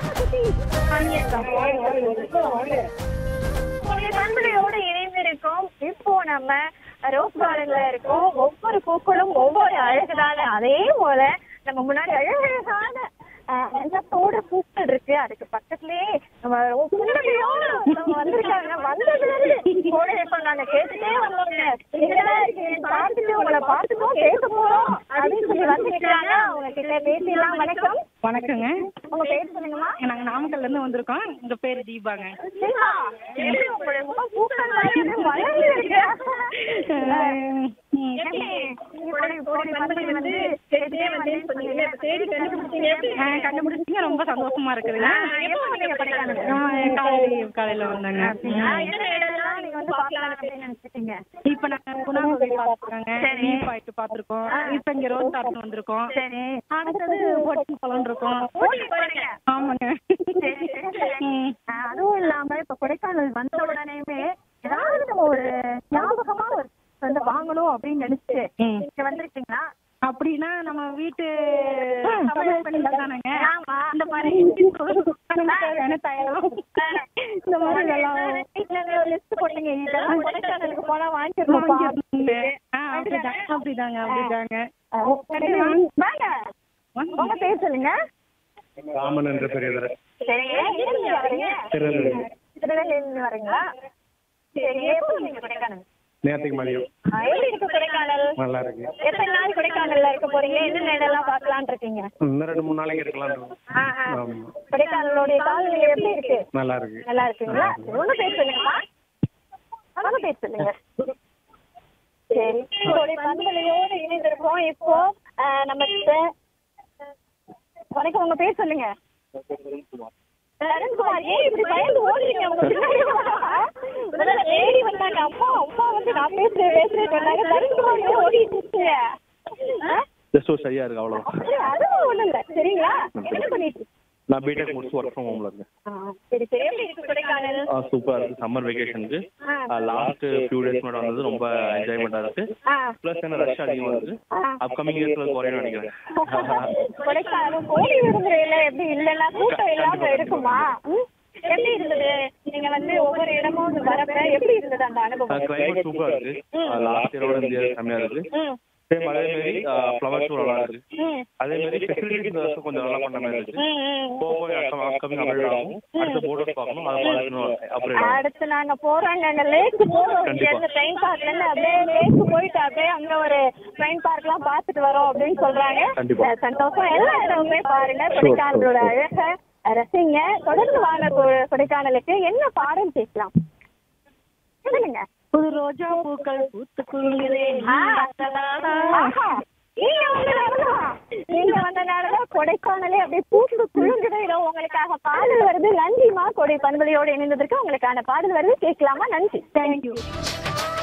நண்பர்களோட இணைந்திருக்கோம் இப்போ நம்ம ரோஸ் கார்டன்ல இருக்கோம் ஒவ்வொரு பூக்களும் ஒவ்வொரு அழகுதான அதே போல நம்ம முன்னாடி அழகழகான அஹ், எண்ணத்தோட பூக்கள் இருக்கு அதுக்கு பக்கத்துலயே நம்ம புன்னகையோட ஒருத்தவங்க வந்திருக்காங்க வந்ததுல இருந்து கோடை வெப்பம் நாங்க கேட்டுட்டே வந்தோங்க என்னடா இருக்கு பார்த்துட்டு உங்களை பார்த்துட்டோம் பேச போறோம் அப்படின்னு சொல்லி வந்துருக்காங்க அவங்க கிட்ட பேசிடலாம் வணக்கம் வணக்கங்க உங்க பேர் சொல்லுங்கம்மா நாங்க நாமக்கல்ல இருந்து வந்திருக்கோம் எங்க பேர் தீபாங்க சரிம்மா, எப்படி உங்களுடைய முகம் பூக்கள் மாதிரி மலர்ந்து இருக்கு? ம், எப்படி? இப்படி இப்படி பந்தல் வந்து தேடிட்டே வந்தேன்னு சொன்னீங்கல்ல, இப்ப தேடி கண்டுபிடிச்சீங்க எப்படி? ஆ, கண்டுபிடிச்சீங்க ரொம்ப சந்தோஷமா இருக்குதுங்க ஆ, எப்போ வந்தீங்க கொடைக்கானல்? ஆ, காலையில காலையில வந்தாங்க ஆ, என்ன இடம்லாம் நீங்க வந்து பார்க்கலாம் அப்படின்னு நினைச்சிட்டீங்க? இப்ப நாங்க குணா கோவில் பாத்துருக்கோங்க சரி. நீ பாயிட்டு பாத்துருக்கோம் இப்ப இங்க ரோஸ் கார்டன் வந்திருக்கோம் சரி. அடுத்தது பொட்டி பழம் இருக்கோம் ஊட்டி போறீங்க? ஆமாங்க சரி, சரி, சரி. ம். ஆ, அதுவும் இல்லாம இப்ப கொடைக்கானல் வந்த உடனேயுமே ஏதாவது நம்ம ஒரு ஞாபகமா ஒரு வந்து வாங்கணும் அப்படின்னு நினைச்சு ம். இங்க வந்திருக்கீங்களா அப்படின்னா நம்ம வீட்டு சமையல் பெண்கள் தானங்க ஆமா. இந்த மாதிரி தேவையான தயாரம் இந்த மாதிரி எல்லாம் வீட்ல இருந்து ஒரு list போட்டீங்க. இதெல்லாம் கொடைக்கானலுக்கு போனா வாங்கிக்கணும்ப்பா. வாங்கியிருந்தீங்க. ஆ, அப்படிதாங்க அப்படிதாங்க அப்படிதாங்க வாங்க. உங்க பேர் சொல்லுங்க ராமன் என்ற பெரியவர் சரிங்க எங்கிருந்து வரீங்க திருநெல்வேலி திருநெல்வேலியிலிருந்து வரீங்களா சரி எப்போ நீங்க கொடைக்கானல் நேற்றுக்கு மதியம் ஆ, எப்படி இருக்கு கொடைக்கானல் நல்லா இருக்கு எத்தனை நாள் கொடைக்கானல்ல இருக்க போறீங்க என்னென்ன இடம்லாம் பார்க்கலாம்னு இருக்கீங்க இன்னும் ரெண்டு மூணு நாளைக்கு இருக்கலாம் ஆ, ஆ. ஆமா கொடைக்கானலுடைய காலநிலை எப்படி இருக்கு நல்லா இருக்கு நல்லா இருக்குங்களா உங்க பேர் சொல்லுங்கம்மா உங்க பேர் சொல்லுங்க சரி உங்களுடைய பண்பலையோடு இணைந்திருக்கோம் இப்போ ஆஹ், நம்ம கிட்ட வணக்கம் உங்க பேர் சொல்லுங்க தருண்குமார் ஏன் இப்படி பயந்து ஓடுறீங்க உங்க பின்னாடி முதல்ல தேடி வந்தாங்க அம்மா அம்மா வந்து நான் பேசுறேன் பேசுறேன் சொன்னாங்க தருண்குமார் ஏன் ஓடிட்டு இருக்கீங்க ஆ? ஜஸ்ட் ஒரு சரியா இருக்கு அவ்வளோ அப்படியா? அதுவும் ஒண்ணும் இல்ல சரிங்களா என்ன பண்ணிட்டு இருக்கீங்க? நான் பிடெக் முடிச்சு ஒர்க் ஃப்ரம் ஹோம்ல இருக்கேன் ஆ, சரி சரி எப்படி இருக்கு கொடைக்கானல் சூப்பரா இருக்கு சம்மர் வெக்கேஷனுக்கு ஆ. லாஸ்ட் ஃபியூ டேஸ் முன்னாடி வந்தது ரொம்ப என்ஜாய்மெண்டா இருக்கு ஆ. ப்ளஸ் என்ன ரஷ் அதிகமா இருக்கு ஆ. அப்கமிங் இயர்ஸ்ல குறையும் நினைக்கிறேன் கொடைக்கானல் கோடை விடுமுறையில எப்படி இல்லைன்னா கூட்டம் இல்லாம இருக்குமா ம்? எப்படி இருந்தது நீங்க வந்து ஒவ்வொரு இடமும் வரப்ப எப்படி இருந்தது அந்த அனுபவம் கிளைமேட் சூப்பரா இருக்கு லாஸ்ட் இயரோட இந்த இயர் கம்மியா இருக்கு ம், சேம் அதே மாதிரி ஃப்ளவர் ஷோ நல்லா இருக்கு ம், அதே மாதிரி ஃபெசிலிட்டிஸ் இந்த வருஷம் கொஞ்சம் நல்லா பண்ண மாதிரி இருக்கு ம், ம். போக போய் அப்கமிங் அப்டேட் ஆகும் அடுத்த போர்டர்ஸ் பார்க்கணும் அதை பார்க்கணும் அப்டேட் ஆகும் அடுத்து நாங்க போறோங்க அங்க லேக் போறோம் இங்க கண்டிப்பா. இருந்து ட்ரெயின் பார்க்ல இருந்து அப்படியே லேக் போயிட்டு அப்படியே அங்க ஒரு ட்ரெயின் பார்க் எல்லாம் பாத்துட்டு வரோம் அப்படின்னு சொல்றாங்க கண்டிப்பா. அஹ் சந்தோஷம் எல்லா இடமுமே பாருங்க கொடைக்கானலோட அழக ரசிங்க தொடர்ந்து வாங்க கொ- கொடைக்கானலுக்கு என்ன பாடம் கேட்கலாம் சொல்லுங்க புது ரோஜா பூக்கள் பூத்து குலுங்குதே ஆ, ஆஹா. நீங்க வந்தனாலதான் நீங்க வந்தனாலதான் கொடைக்கானலே அப்படியே பூத்து குழுங்குது இதோ உங்களுக்காக பாடல் வருது நன்றிமா கொடை பண்பலையோடு இணைந்ததற்கு உங்களுக்கான பாடல் வருது கேட்கலாமா நன்றி தேங்க்யூ